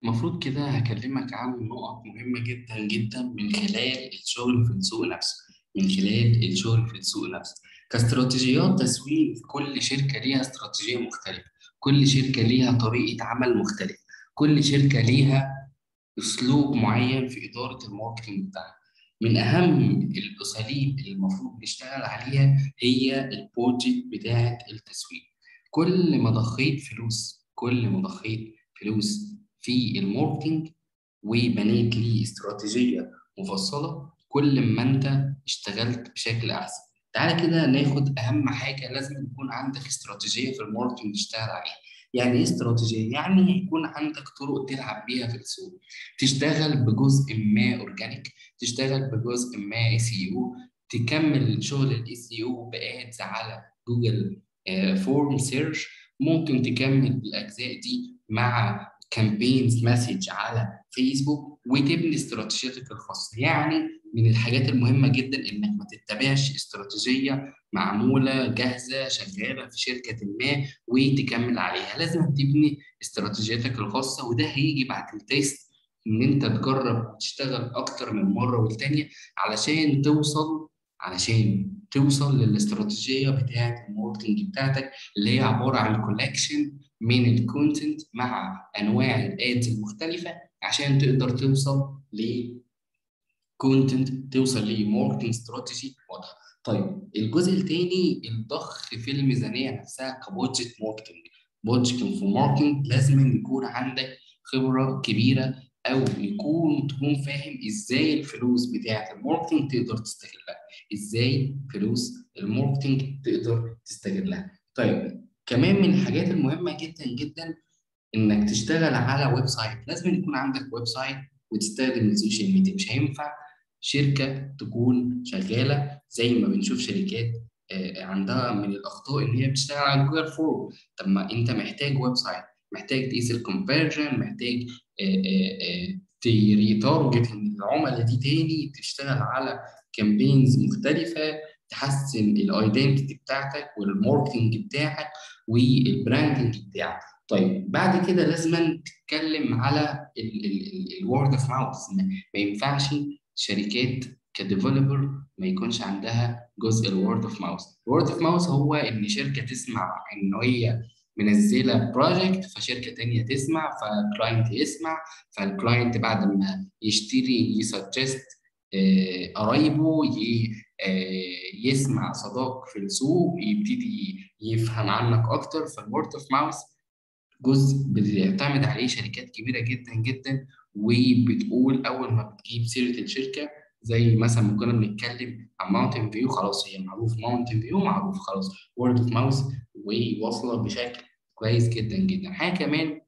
المفروض كده هكلمك عن نقط مهمة جدا جدا من خلال الشغل في السوق نفسه من خلال الشغل في السوق نفسه كاستراتيجيات تسويق كل شركة ليها استراتيجية مختلفة كل شركة ليها طريقة عمل مختلفة كل شركة ليها أسلوب معين في إدارة الماركتينج بتاعها من أهم الأساليب اللي المفروض نشتغل عليها هي البودجت بتاعة التسويق كل ما ضخيت فلوس كل ما ضخيت فلوس في الماركتينج وبنيت ليه استراتيجية مفصلة كل ما أنت اشتغلت بشكل أحسن تعالى كده ناخد أهم حاجة لازم يكون عندك استراتيجية في الماركتينج تشتغل عليها يعني ايه استراتيجيه؟ يعني يكون عندك طرق تلعب بيها في السوق تشتغل بجزء ما اورجانيك تشتغل بجزء ما اي سي يو تكمل شغل الاي سي يو بادز على جوجل فورم سيرش ممكن تكمل الاجزاء دي مع كامبينز مسج على فيسبوك وتبني استراتيجيتك الخاصه يعني من الحاجات المهمه جدا انك ما تتبعش استراتيجيه معموله جاهزه شغاله في شركه ما وتكمل عليها لازم تبني استراتيجيتك الخاصه وده هيجي بعد التيست ان انت تجرب تشتغل اكتر من مره والتانيه علشان توصل علشان توصل للاستراتيجيه بتاعه الماركتنج بتاعتك اللي هي عباره عن كولكشن من الكونتنت مع انواع الادز المختلفه عشان تقدر توصل ل كونتنت توصل لماركتنج استراتيجي واضحه. طيب الجزء الثاني الضخ في الميزانيه نفسها كبودجت ماركتنج. بودجت في ماركتنج لازم يكون عندك خبره كبيره او يكون تكون فاهم ازاي الفلوس بتاعه الماركتنج تقدر تستغلها. ازاي فلوس الماركتنج تقدر تستغلها. طيب كمان من الحاجات المهمه جدا جدا انك تشتغل على ويب سايت لازم يكون عندك ويب سايت وتستخدم السوشيال ميديا مش هينفع شركه تكون شغاله زي ما بنشوف شركات عندها من الاخطاء ان هي بتشتغل على جوجل فورم طب ما انت محتاج ويب سايت محتاج تقيس الكونفرجن محتاج تريتارجت العملاء دي تاني تشتغل على كامبينز مختلفه تحسن الايدنتيتي بتاعتك والماركتنج بتاعك والبراندنج بتاعك طيب بعد كده لازم تتكلم على الورد اوف ماوث ما ينفعش شركات كديفلوبر ما يكونش عندها جزء الورد اوف ماوث الورد اوف ماوث هو ان شركه تسمع ان هي منزله بروجكت فشركه تانية تسمع فالكلاينت يسمع فالكلاينت بعد ما يشتري يسجست قرايبه يسمع صداق في السوق يبتدي يفهم عنك اكتر فالورد اوف ماوث جزء بتعتمد عليه شركات كبيره جدا جدا وبتقول اول ما بتجيب سيره الشركه زي مثلا ما كنا بنتكلم عن ماونتن فيو خلاص هي معروف ماونتن فيو معروف خلاص وورد اوف ماوث وواصله بشكل كويس جدا جدا حاجه كمان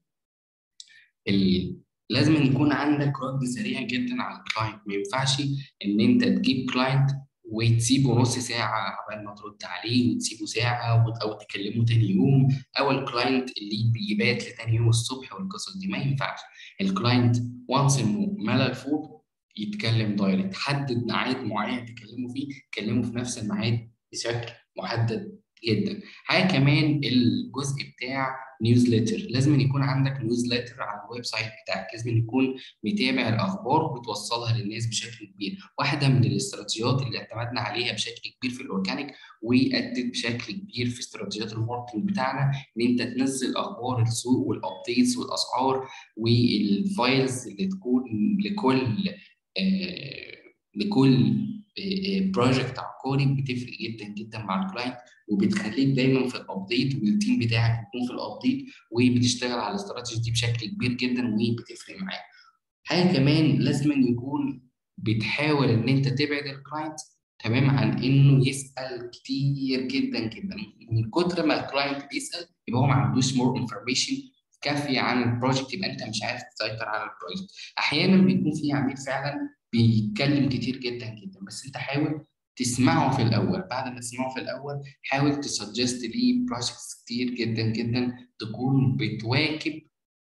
ال... لازم يكون عندك رد سريع جدا على الكلاينت ما ينفعش ان انت تجيب كلاينت وتسيبه نص ساعة قبل ما ترد عليه وتسيبه ساعة أو تكلمه تاني يوم أو الكلاينت اللي بيبات لتاني يوم الصبح والقصص دي ما ينفعش الكلاينت وانس إنه ملى الفوق يتكلم دايركت حدد ميعاد معين تكلمه فيه كلمه في نفس الميعاد بشكل محدد جدا حاجه كمان الجزء بتاع نيوزليتر لازم يكون عندك نيوزليتر على الويب سايت بتاعك لازم يكون متابع الاخبار وتوصلها للناس بشكل كبير واحده من الاستراتيجيات اللي اعتمدنا عليها بشكل كبير في الاورجانيك وادت بشكل كبير في استراتيجيات الماركتنج بتاعنا ان انت تنزل اخبار السوق والابديتس والاسعار والفايلز اللي تكون لكل آه لكل بروجكت عقاري بتفرق جدا جدا مع الكلاينت وبتخليك دايما في الابديت والتيم بتاعك يكون في الابديت وبتشتغل على الاستراتيجي دي بشكل كبير جدا وبتفرق معاك. حاجه كمان لازم يكون بتحاول ان انت تبعد الكلاينت تمام عن انه يسال كتير جدا جدا من كتر ما الكلاينت بيسال يبقى هو ما عندوش مور انفورميشن كافيه عن البروجكت يبقى انت مش عارف تسيطر على البروجكت احيانا بيكون في عميل فعلا بيتكلم كتير جدا جدا بس انت حاول تسمعه في الاول بعد ما تسمعه في الاول حاول تسجست ليه بروجكتس كتير جدا جدا تكون بتواكب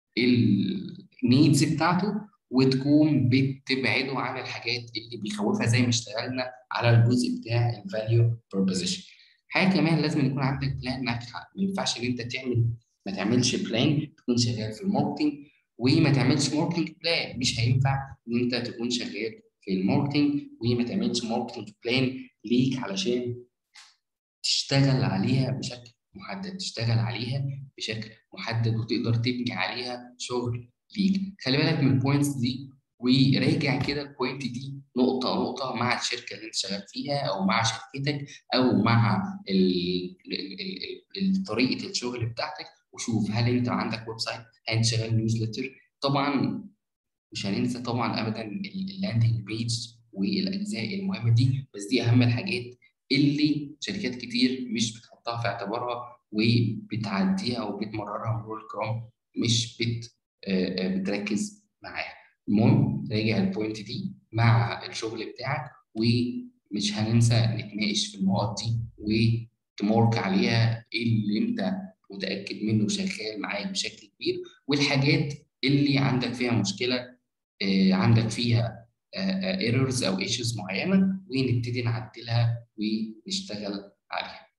النيدز بتاعته وتكون بتبعده عن الحاجات اللي بيخوفها زي ما اشتغلنا على الجزء بتاع الفاليو بروبوزيشن حاجه كمان لازم يكون عندك بلان ناجحه ما ينفعش ان انت تعمل ما تعملش بلان تكون شغال في الماركتنج وما تعملش ماركتنج بلان مش هينفع ان انت تكون شغال في الماركتنج وما تعملش ماركتنج بلان ليك علشان تشتغل عليها بشكل محدد تشتغل عليها بشكل محدد وتقدر تبني عليها شغل ليك خلي بالك من البوينتس دي وراجع كده البوينت دي نقطة نقطة مع الشركة اللي أنت شغال فيها أو مع شركتك أو مع طريقة الشغل بتاعتك وشوف هل أنت عندك ويب سايت؟ هل أنت شغال نيوزلتر؟ طبعا مش هننسى طبعا أبدا اللاندنج بيج والأجزاء المهمة دي بس دي أهم الحاجات اللي شركات كتير مش بتحطها في اعتبارها وبتعديها وبتمررها مرور الكرام مش بت بتركز معاها المهم راجع البوينت دي مع الشغل بتاعك ومش هننسى نتناقش في النقط دي وتمارك عليها ايه اللي انت متاكد منه شغال معاك بشكل كبير والحاجات اللي عندك فيها مشكله عندك فيها ايرورز او ايشوز معينه ونبتدي نعدلها ونشتغل عليها